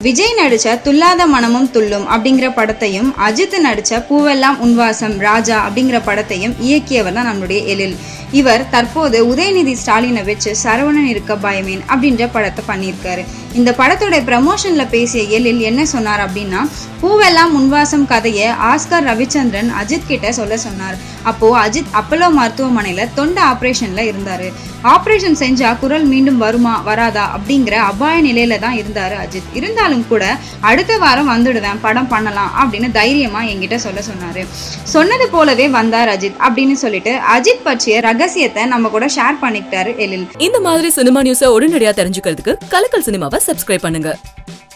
விஜய் நடிச்ச துல்லாத மனமும் துள்ளும் அப்படிங்கிற படத்தையும் அஜித் நடிச்ச பூவெல்லாம் உன்வாசம் ராஜா அப்படிங்கிற படத்தையும் இயக்கியவர் தான் நம்மளுடைய எழில் இவர் தற்போது உதயநிதி ஸ்டாலினை வச்சு சரவணன் இருக்க பயமேன் அப்படின்ற படத்தை பண்ணியிருக்காரு இந்த படத்தோட ப்ரமோஷன்ல பேசிய எழில் என்ன சொன்னார் அப்படின்னா பூவெல்லாம் உன்வாசம் கதையை ஆஸ்கர் ரவிச்சந்திரன் அஜித் கிட்ட சொல்ல சொன்னார் அப்போ அஜித் அப்பல்லோ மருத்துவமனையில தொண்டை ஆபரேஷன்ல இருந்தாரு ஆபரேஷன் செஞ்சா குரல் மீண்டும் வருமா வராதா அப்படிங்கிற அபாய நிலையில தான் இருந்தாரு அஜித் இருந்தாலும் கூட அடுத்த வாரம் வந்துடுவேன் படம் பண்ணலாம் அப்படின்னு தைரியமா என்கிட்ட சொல்ல சொன்னாரு சொன்னது போலவே வந்தார் அஜித் அப்படின்னு சொல்லிட்டு அஜித் பற்றிய ரகசியத்தை நம்ம கூட ஷேர் பண்ணிக்கிட்டாரு எழில் இந்த மாதிரி சினிமா நியூஸ உடனடியா தெரிஞ்சுக்கிறதுக்கு கலக்கல் சினிமாவை சப்ஸ்கிரைப் பண்ணுங்க